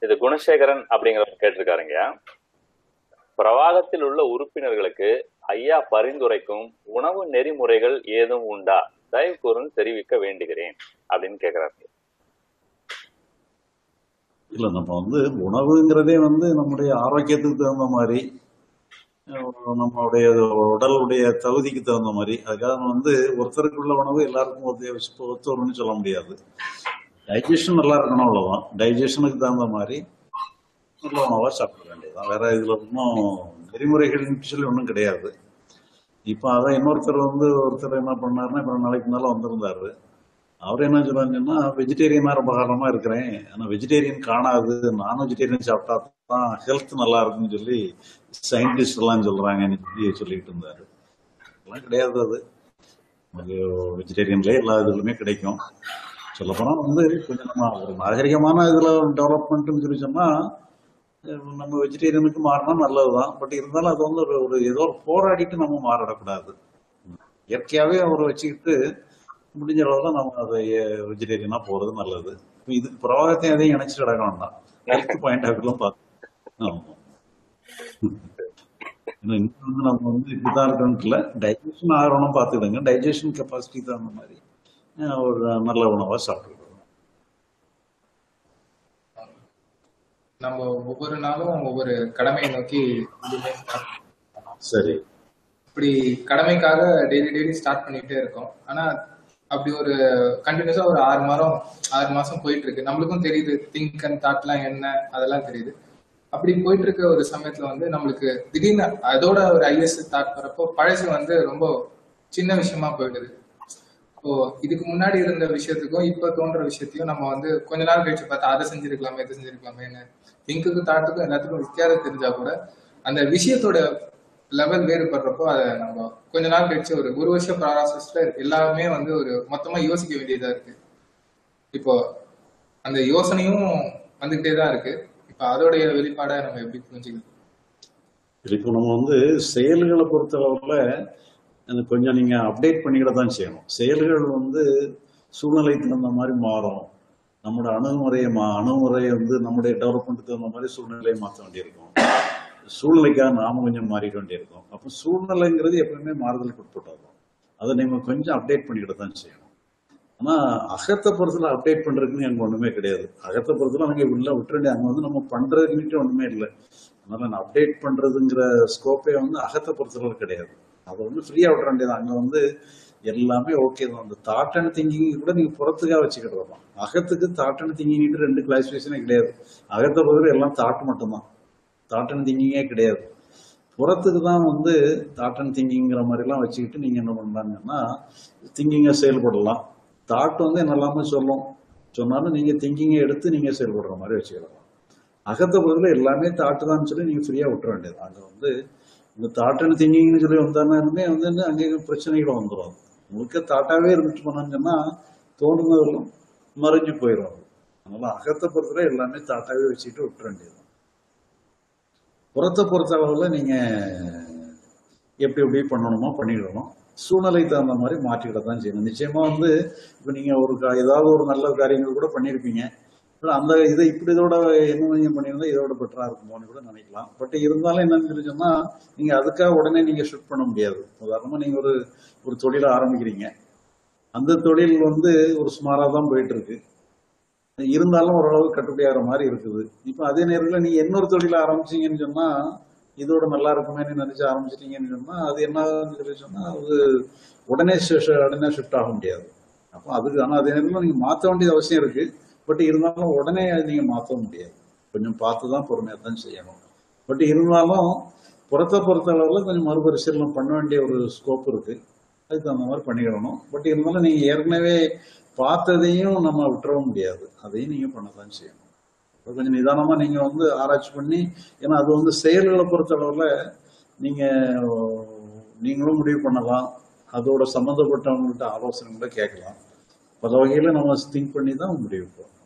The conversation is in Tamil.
இது குணசேகரன் அப்படிங்கிறவர் கேட்டிருக்காருங்க பிரவாகத்தில் உள்ள உறுப்பினர்களுக்கு ஐயா பரிந்துரைக்கும் உணவு நெறிமுறைகள் ஏதும் உண்டா தயவு கூர்ந்து தெரிவிக்க வேண்டுகிறேன் அப்படின்னு கேக்குறாரு இல்ல நம்ம வந்து உணவுங்கிறதே வந்து நம்முடைய ஆரோக்கியத்துக்கு தகுந்த மாதிரி அஹ் நம்மளுடைய உடலுடைய தகுதிக்கு தகுந்த மாதிரி அதுக்காக நம்ம வந்து ஒருத்தருக்கு உள்ள உணவு எல்லாருக்கும் ஒத்து ஒத்து வரும்னு சொல்ல முடியாது டைஜஷன் நல்லா இருக்கணும் அவ்வளவுதான் டைஜஷனுக்கு தகுந்த மாதிரி நல்ல உணவா சாப்பிட வேண்டியதுதான் வேற இதுல ஒன்றும் நெறிமுறைகள்னு சொல்லி ஒன்றும் கிடையாது இப்போ அதான் இன்னொருத்தர் வந்து ஒருத்தர் என்ன பண்ணாருன்னா இப்போ நாளைக்கு முன்னால வந்திருந்தாரு அவர் என்ன சொல்றாங்கன்னா வெஜிடேரியனா ரொம்ப காலமா இருக்கிறேன் ஆனா வெஜிடேரியன் காணாது நான் வெஜிடேரியன் சாப்பிட்டா தான் ஹெல்த் நல்லா இருக்குன்னு சொல்லி சயின்டிஸ்ட் எல்லாம் சொல்றாங்கன்னு சொல்லி சொல்லிட்டு இருந்தாரு அதெல்லாம் கிடையாது அது வெஜிடேரியன்லயே எல்லா இதுலுமே கிடைக்கும் சொல்லப்போனா வந்து கொஞ்சம் நம்ம ஒரு நாகரிகமான இதுல டெவலப்மெண்ட்னு சொல்லி சொன்னா அஹ் நம்ம வெஜிடேரியனுக்கு மாறினா நல்லதுதான் பட் இருந்தாலும் அது வந்து ஒரு ஒரு ஏதோ ஒரு போராடிட்டு நம்ம மாறிடக்கூடாது இயற்கையாவே அவரை வச்சுக்கிட்டு முடிஞ்ச அளவுல நம்ம அதை வெஜிடேரியனா போறது நல்லது இப்ப இதுக்கு பிரவாகத்தையும் அதையும் இணைச்சிட்டு கிடக்க வேண்டாம் ஹெல்த் பாயிண்ட் ஆஃப் வியூலாம் பார்த்து ஆமா ஏன்னா இன்னும் வந்து நம்ம வந்து இப்படிதான் இருக்கணும் இல்ல டைஜஷன் ஆகணும் பார்த்துக்கிடுங்க டைஜஷன் கெப்பாசிட்டி தகுந்த மாதிரி அஹ் ஒரு நல்ல உணவா சாப்பிட்டுக்கணும் நம்ம ஒவ்வொரு நாளும் ஒவ்வொரு கடமையை நோக்கி இதுவுமே start பண்ணோம். சரி இப்படி கடமைக்காக டெய்லி டெய்லி ஸ்டார்ட் பண்ணிட்டே இருக்கோம் ஆனா அப்படி ஒரு கண்டினியூஸா ஒரு ஆறு மாதம் ஆறு மாசம் போயிட்டு இருக்கு நம்மளுக்கும் தெரியுது திங்க் அண்ட் தாட்லாம் என்ன அதெல்லாம் தெரியுது அப்படி போயிட்டு இருக்க ஒரு சமயத்துல வந்து நம்மளுக்கு திடீர்னு அதோட ஒரு ஐஎஸ் தாட் வரப்போ பழசு வந்து ரொம்ப சின்ன விஷயமா போயிடுது இப்போ இதுக்கு முன்னாடி இருந்த விஷயத்துக்கும் இப்ப தோன்ற விஷயத்தையும் நம்ம வந்து கொஞ்ச நாள் கழிச்சு பார்த்தா அதை செஞ்சிருக்கலாமே இதை செஞ்சிருக்கலாமேன்னு திங்குக்கும் தாட்டுக்கும் எல்லாத்துக்கும் வித்தியாசம் தெரிஞ்சா கூட அந்த விஷயத்தோட லெவல் வேறுபடுறப்போ அதை நம்ம கொஞ்ச நாள் கழிச்சு ஒரு ஒரு வருஷம் ப்ராசஸ்ல எல்லாமே வந்து ஒரு மொத்தமா யோசிக்க வேண்டியதா இருக்கு இப்போ அந்த யோசனையும் வந்துகிட்டே தான் இருக்கு இப்போ அதோடைய வெளிப்பாடை நம்ம எப்படி புரிஞ்சுக்கலாம் இப்போ நம்ம வந்து செயல்களை பொறுத்தளவுல அது கொஞ்சம் நீங்க அப்டேட் பண்ணிக்கிட தான் செய்யணும் செயல்கள் வந்து சூழ்நிலைக்கு தகுந்த மாதிரி மாறும் நம்மளோட அணுகுமுறையை மா அணுகுமுறையை வந்து நம்முடைய டெவலப்மெண்ட்டுக்கு தகுந்த மாதிரி சூழ்நிலையை மாற்ற வேண்டியிருக்கும் சூழ்நிலைக்காக நாம கொஞ்சம் மாறிட வேண்டியிருக்கும் அப்போ சூழ்நிலைங்கிறது எப்பவுமே மாறுதலுக்கு உட்பட்டதும் அதை நீங்க கொஞ்சம் அப்டேட் பண்ணிக்கிட தான் செய்யணும் ஆனா அகத்தை பொறுத்தல அப்டேட் பண்றதுக்குன்னு அங்க ஒண்ணுமே கிடையாது அகத்தை பொறுத்தல அங்க உள்ள விட்டுற வேண்டிய அங்க வந்து நம்ம பண்றதுன்னுட்டு ஒண்ணுமே இல்லை அதனால நான் அப்டேட் பண்றதுங்கிற ஸ்கோப்பே வந்து அகத்தை பொறுத்தளவு கிடையாது அதை வந்து ஃப்ரீயா விட வேண்டியது அங்க வந்து எல்லாமே ஓகே தான் அந்த தாட் அண்ட் திங்கிங் கூட நீங்க புறத்துக்காக வச்சுக்கிட்டு தான் அகத்துக்கு தாட் அண்ட் திங்கிங் ரெண்டு கிளாசிபிகேஷனே கிடையாது அகத்தை பொறுத்தவரை எல்லாம் தாட் மட்டும்தான் தாட் அண்ட் திங்கிங்கே கிடையாது புறத்துக்கு தான் வந்து தாட் அண்ட் திங்கிங்கிற மாதிரிலாம் வச்சுக்கிட்டு நீங்க என்ன பண்ணலாங்கன்னா திங்கிங்கை செயல்படலாம் தாட் வந்து என்னெல்லாமே சொல்லும் சொன்னாலும் நீங்க திங்கிங்கை எடுத்து நீங்க செயல்படுற மாதிரி வச்சுக்கலாம் அகத்தை பொறுத்தல எல்லாமே தாட்டு தான் சொல்லி நீங்க ஃப்ரீயா விட்டுற வேண்டியது அங்க வந்து இந்த தாட் அண்ட் திங்கிங்னு சொல்லி வந்தாலுமே வந்து அங்கே பிரச்சனைகள் வந்துடும் முழுக்க தாட்டாவே இருந்துட்டு போனான்னு சொன்னா தோணுனதெல்லாம் மறைஞ்சு போயிடும் அது. அதனால அகத்தை பொறுத்தவரை எல்லாமே தாட்டாவே வச்சுக்கிட்டு விட்டுற வேண்டியது புறத்தை பொறுத்த அளவுல நீங்க எப்படி எப்படி பண்ணணுமோ பண்ணிடணும் சூழ்நிலைக்கு தகுந்த மாதிரி மாற்றிக்கிட தான் செய்யணும் நிச்சயமா வந்து இப்போ நீங்க ஒரு கா- ஏதாவது ஒரு நல்ல காரியங்கள் கூட பண்ணியிருப்பீங்க ஆனா அந்த இதை இப்படி இதோட என்ன கொஞ்சம் பண்ணியிருந்தா இதோட பெட்டரா இருக்குமோன்னு கூட நினைக்கலாம் பட் இருந்தாலும் என்னன்னு சொல்லி சொன்னா நீங்க அதுக்காக உடனே நீங்க ஷிஃப்ட் பண்ண முடியாது உதாரணமா நீங்க ஒரு ஒரு தொழிலை ஆரம்பிக்கிறீங்க அந்த தொழில் வந்து ஒரு சுமாரா தான் போயிட்டு இருக்கு இருந்தாலும் ஓரளவு கட்டுப்படியாகிற மாதிரி இருக்குது இப்போ அதே நேரத்தில் நீங்க இன்னொரு தொழில் ஆரம்பிச்சீங்கன்னு சொன்னா இதோட நல்லா இருக்குமேன்னு நினைச்சு ஆரம்பிச்சிட்டீங்கன்னு சொன்னா அது என்ன ஆகுதுன்னு சொல்லி சொன்னா அது உடனே shi- shi- உடனே ஷிஃப்ட் ஆக முடியாது அப்போ அதுக்கு ஆனால் அதே நேரத்தில் நீங்க மாற்ற வேண்டியது அவசியம் இருக்கு பட் இருந்தாலும் உடனே அது நீங்க மாற்ற முடியாது கொஞ்சம் பார்த்து தான் பொறுமையாக தான் செய்யணும் பட் இருந்தாலும் புறத்தை பொறுத்த அளவில் கொஞ்சம் மறுபரிசீலனை பண்ண வேண்டிய ஒரு ஸ்கோப் இருக்கு அதுக்கு தகுந்த மாதிரி பண்ணிக்கிடணும் பட் இருந்தாலும் நீங்க ஏற்கனவே பார்த்ததையும் நம்ம விட்டுறவும் முடியாது அதையும் நீங்க பண்ணதான் செய்யணும் அப்ப கொஞ்சம் நிதானமா நீங்க வந்து ஆராய்ச்சி பண்ணி ஏன்னா அது வந்து செயல்களை பொறுத்த அளவுல நீங்க நீங்களும் முடிவு பண்ணலாம் அதோட சம்மந்தப்பட்டவங்கள்ட்ட ஆலோசனை கூட கேட்கலாம் பல வகையில நம்ம திங்க் பண்ணி தான் முடிவு பண்ணணும்